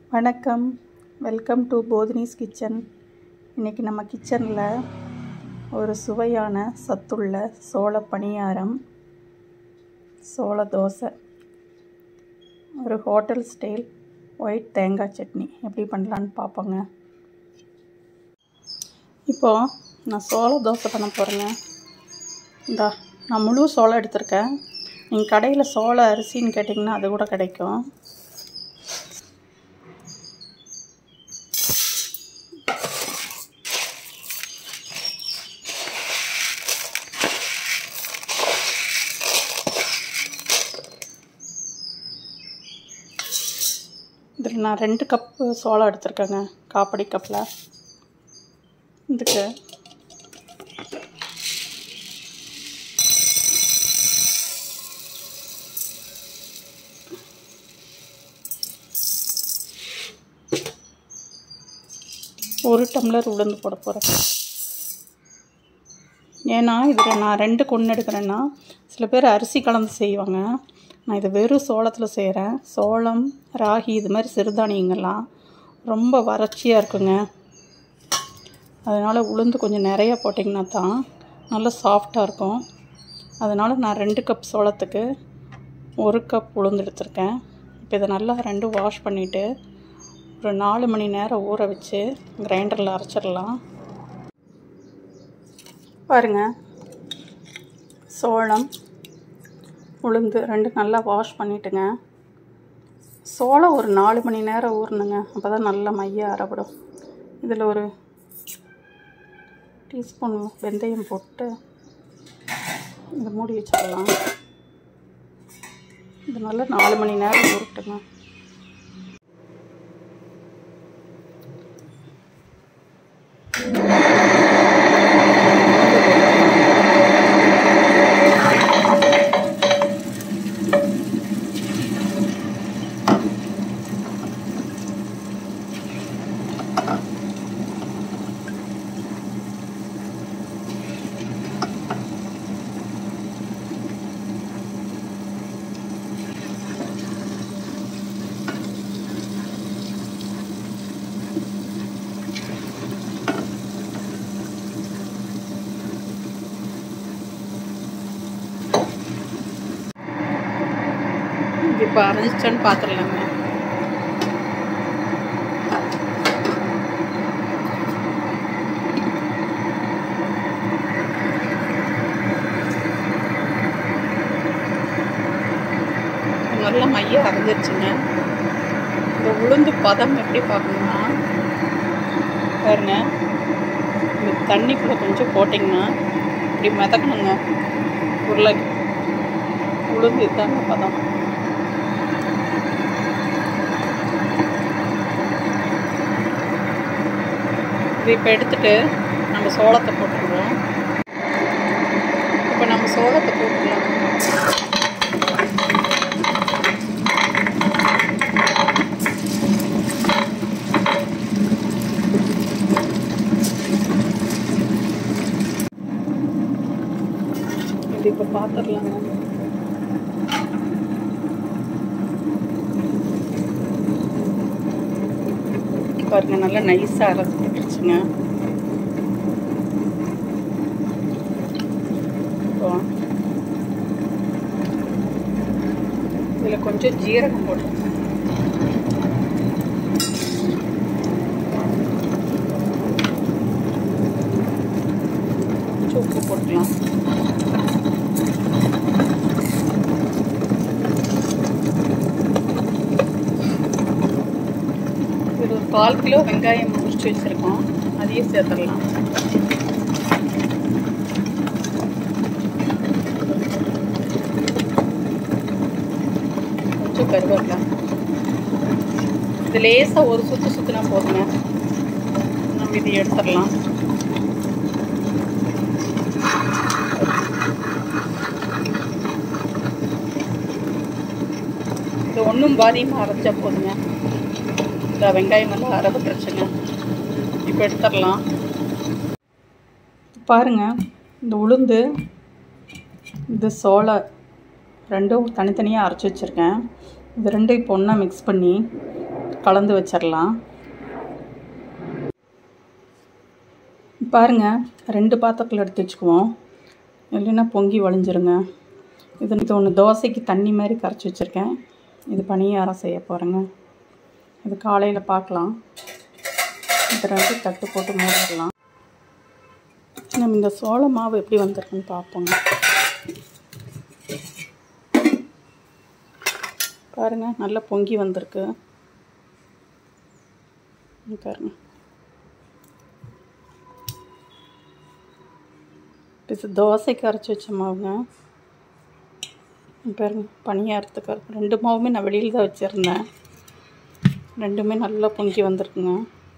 வணக்கம் welcome to போதினிஸ் kitchen இன்றைக்கி நம்ம கிச்சனில் ஒரு சுவையான சத்துள்ள சோள பணியாரம் சோள தோசை ஒரு ஹோட்டல் ஸ்டைல் ஒயிட் தேங்காய் சட்னி எப்படி பண்ணலான்னு பார்ப்போங்க இப்போது நான் சோள தோசை பண்ண போகிறேங்க இந்தா நான் முழு சோளம் எடுத்திருக்கேன் நீங்கள் கடையில் சோள அரிசின்னு கேட்டிங்கன்னா அது கூட கிடைக்கும் இதில் நான் ரெண்டு கப்பு சோளம் எடுத்திருக்கேங்க காப்படி கப்பில் இதுக்கு ஒரு டம்ளர் உளுந்து போட போகிறேன் ஏன்னா இதில் நான் ரெண்டு கொண்டு எடுக்கிறேன்னா சில பேர் அரிசி கலந்து செய்வாங்க நான் இதை வெறும் சோளத்தில் செய்கிறேன் சோளம் ராகி இது மாதிரி சிறுதானியங்கள்லாம் ரொம்ப வறட்சியாக இருக்குங்க அதனால் உளுந்து கொஞ்சம் நிறையா போட்டிங்கன்னா தான் நல்லா சாஃப்டாக இருக்கும் அதனால் நான் ரெண்டு கப் சோளத்துக்கு ஒரு கப் உளுந்து எடுத்திருக்கேன் இப்போ இதை நல்லா ரெண்டும் வாஷ் பண்ணிவிட்டு ஒரு நாலு மணி நேரம் ஊற வச்சு கிரைண்டரில் அரைச்சிடலாம் பாருங்கள் சோளம் உளுந்து ரெண்டு நல்லா வாஷ் பண்ணிவிட்டுங்க சோளம் ஒரு நாலு மணி நேரம் ஊறணுங்க அப்போ தான் நல்லா மைய அரைப்படும் இதில் ஒரு டீஸ்பூன் வெந்தயம் போட்டு இதை மூடி வச்சிடலாம் இது நல்லா நாலு மணி நேரம் ஊறட்டுங்க இப்போ அரைஞ்சிச்சான்னு பார்த்துடலாங்க நல்லா மைய அரைஞ்சிருச்சுங்க இந்த உளுந்து பதம் எப்படி பார்க்கணும்னா பாருங்க இந்த தண்ணிக்குள்ளே கொஞ்சம் போட்டிங்கன்னா இப்படி மிதக்கணுங்க உருளை உளுந்து இதுதாங்க பதம் இது இப்போ எடுத்துட்டு நம்ம சோளத்தை போட்டுருவோம் இப்போ நம்ம சோளத்தை போட்டுக்கலாம் இது இப்போ பார்த்துடலாங்க பாருங்க நல்லா நைஸாக அரைச்சி போட்டுருச்சுங்க இதில் கொஞ்சம் ஜீரகம் போட்டு உப்பு போட்டுக்கலாம் இது ஒரு கால் கிலோ வெங்காயம் முடிச்சு வச்சுருக்கோம் அதையும் சேர்த்துடலாம் கொஞ்சம் கருவேப்பிலை இது லேசாக ஒரு சுற்று சுற்றினா போதுங்க நம்ம இதை எடுத்துடலாம் இது ஒன்றும் பாதியமாக அரைச்சா போதுங்க இந்த வெங்காயம் நல்லா அரைப்பட்டுருச்சுங்க இப்போ எடுத்துடலாம் பாருங்க இந்த உளுந்து இது சோள ரெண்டும் தனித்தனியாக அரைச்சி வச்சுருக்கேன் இது ரெண்டும் இப்போ ஒன்றா மிக்ஸ் பண்ணி கலந்து வச்சிடலாம் பாருங்க ரெண்டு பாத்திரத்தில் எடுத்து வச்சுக்குவோம் இல்லைன்னா பொங்கி வழிஞ்சிருங்க இது இது ஒன்று தோசைக்கு தண்ணி மாதிரி கரைச்சி வச்சுருக்கேன் இது பணியாரம் செய்ய போகிறேங்க இது காலையில் பார்க்கலாம் இது ரெண்டு தட்டு போட்டு மூடிடலாம் நம்ம இந்த சோள மாவு எப்படி வந்திருக்குன்னு பார்ப்போங்க பாருங்கள் நல்லா பொங்கி வந்திருக்கு இங்க பாருங்க இது தோசைக்கு அரைச்சி வச்ச மாவுங்க இங்க பாருங்க பணியாரத்துக்கு அரைச்சு- ரெண்டு மாவுமே நான் வெளியில் தான் வச்சுருந்தேன் ரெண்டுமே நல்லா பொங்கி வந்திருக்குங்க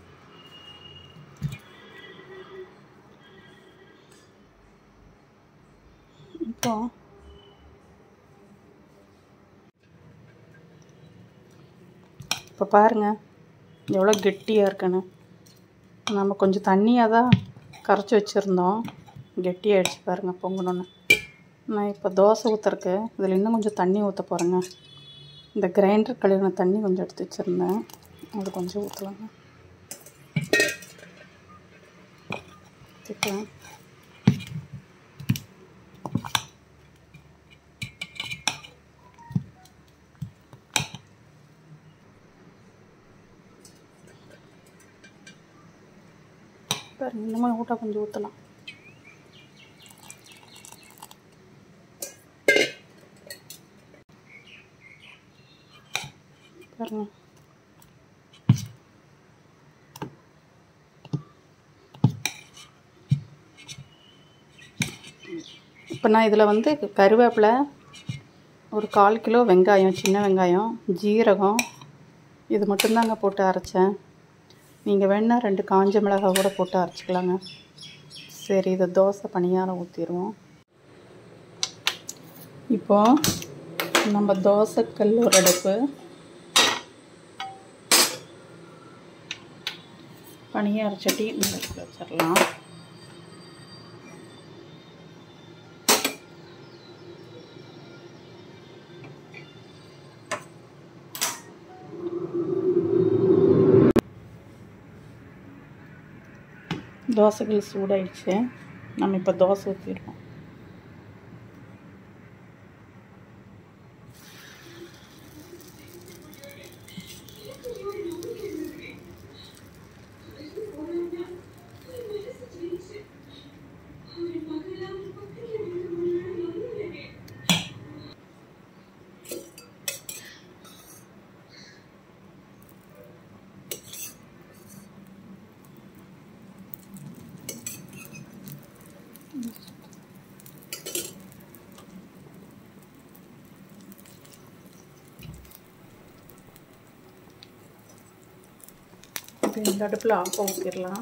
இப்போ இப்போ பாருங்கள் எவ்வளோ கெட்டியாக இருக்குன்னு நம்ம கொஞ்சம் தண்ணியாக தான் கரைச்சி வச்சுருந்தோம் கெட்டியாகிடுச்சு பாருங்கள் பொங்கணுன்னு நான் இப்போ தோசை ஊற்றுறக்கு இதில் இன்னும் கொஞ்சம் தண்ணி ஊற்ற போகிறேங்க இந்த கிரைண்டர் கழுவின தண்ணி கொஞ்சம் எடுத்து வச்சுருந்தேன் அது கொஞ்சம் ஊற்றலாங்க ஊற்றிட்டேன் பாருங்க இன்னமும் ஊட்ட கொஞ்சம் ஊற்றலாம் பாருங்க இப்போ நான் இதில் வந்து கருவேப்பிலை ஒரு கால் கிலோ வெங்காயம் சின்ன வெங்காயம் ஜீரகம் இது மட்டும்தாங்க போட்டு அரைச்சேன் நீங்கள் வேணால் ரெண்டு காஞ்ச மிளகாய் கூட போட்டு அரைச்சிக்கலாங்க சரி இதை தோசை பணியாரம் ஊற்றிடுவோம் இப்போ நம்ம தோசைக்கல் ஒரு அடுப்பு பணியார சட்டி இந்த இடத்துல வச்சிடலாம் தோசைகள் சூடாயிடுச்சு நம்ம இப்போ தோசை ஊற்றிடுவோம் இப்போ இந்த அடுப்பில் ஆப்ப ஊற்றிடலாம்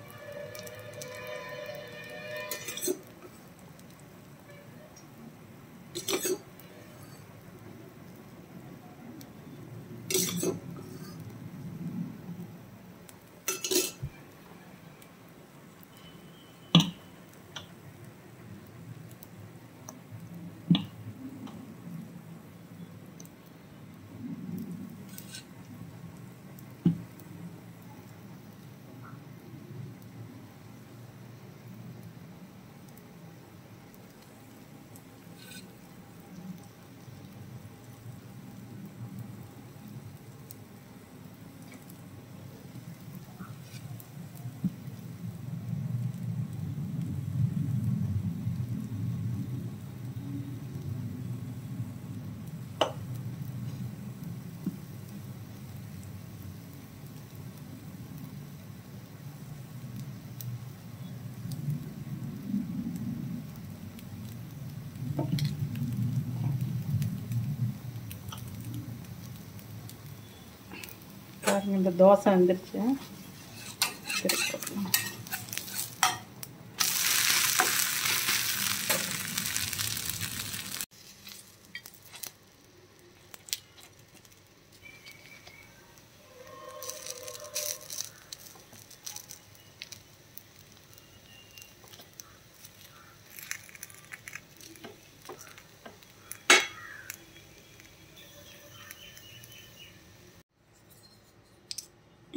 பாருங்க இந்த தோசை வந்துருச்சு திருப்பி போட்டுக்கலாம்.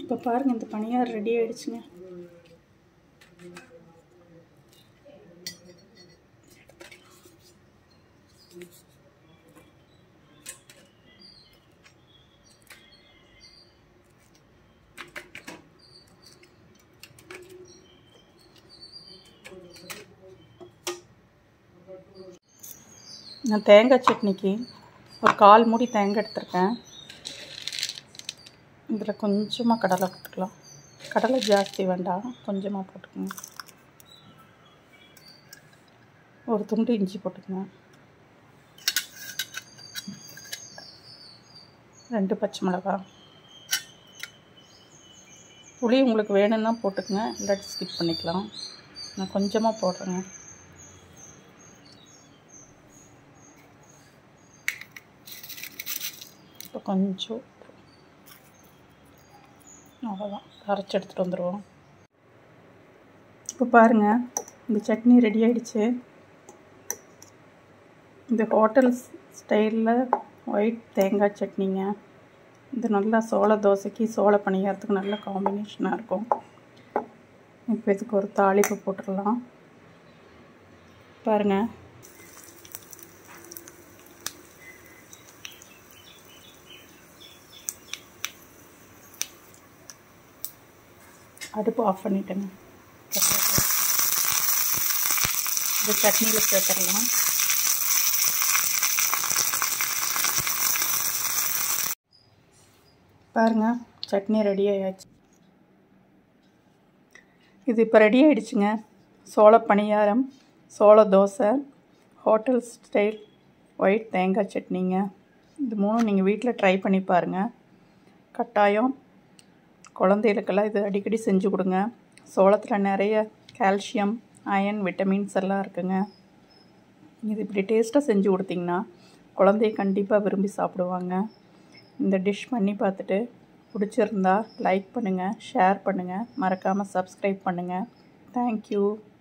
இப்போ பாருங்கள் இந்த பணியார் ரெடி ஆயிடுச்சுங்க நான் தேங்காய் சட்னிக்கு ஒரு கால் மூடி தேங்காய் எடுத்திருக்கேன் இதில் கொஞ்சமாக கடலை போட்டுக்கலாம் கடலை ஜாஸ்தி வேண்டாம் கொஞ்சமாக போட்டுக்கோங்க ஒரு துண்டு இஞ்சி போட்டுக்கங்க ரெண்டு பச்சை மிளகா புளி உங்களுக்கு வேணும்னா போட்டுக்கங்க இல்லாட்டி ஸ்கிப் பண்ணிக்கலாம் நான் கொஞ்சமாக போடுறேங்க இப்போ கொஞ்சம் அவ்வளோதான் அரைச்சி எடுத்துகிட்டு வந்துடுவோம் இப்போ பாருங்கள் இந்த சட்னி ரெடி ஆயிடுச்சு இந்த ஹோட்டல் ஸ்டைலில் ஒயிட் தேங்காய் சட்னிங்க இது நல்லா சோள தோசைக்கு சோள பணியாரத்துக்கு நல்ல காம்பினேஷனாக இருக்கும் இப்போ இதுக்கு ஒரு தாளிப்பு போட்டுடலாம் பாருங்கள் அடுப்பு ஆஃப் பண்ணிட்டேங்க இந்த சட்னியில் சேர்த்துடலாம் பாருங்கள் சட்னி ரெடி ஆயாச்சு இது இப்போ ரெடி ஆயிடுச்சுங்க சோள பணியாரம் சோள தோசை ஹோட்டல் ஸ்டைல் ஒயிட் தேங்காய் சட்னிங்க இது மூணும் நீங்கள் வீட்டில் ட்ரை பண்ணி பாருங்கள் கட்டாயம் குழந்தைகளுக்கெல்லாம் இது அடிக்கடி செஞ்சு கொடுங்க சோளத்தில் நிறைய கால்சியம் அயன் விட்டமின்ஸ் எல்லாம் இருக்குங்க இது இப்படி டேஸ்ட்டாக செஞ்சு கொடுத்தீங்கன்னா குழந்தைய கண்டிப்பாக விரும்பி சாப்பிடுவாங்க இந்த டிஷ் பண்ணி பார்த்துட்டு பிடிச்சிருந்தா லைக் பண்ணுங்கள் ஷேர் பண்ணுங்கள் மறக்காமல் சப்ஸ்கிரைப் பண்ணுங்கள் தேங்க்யூ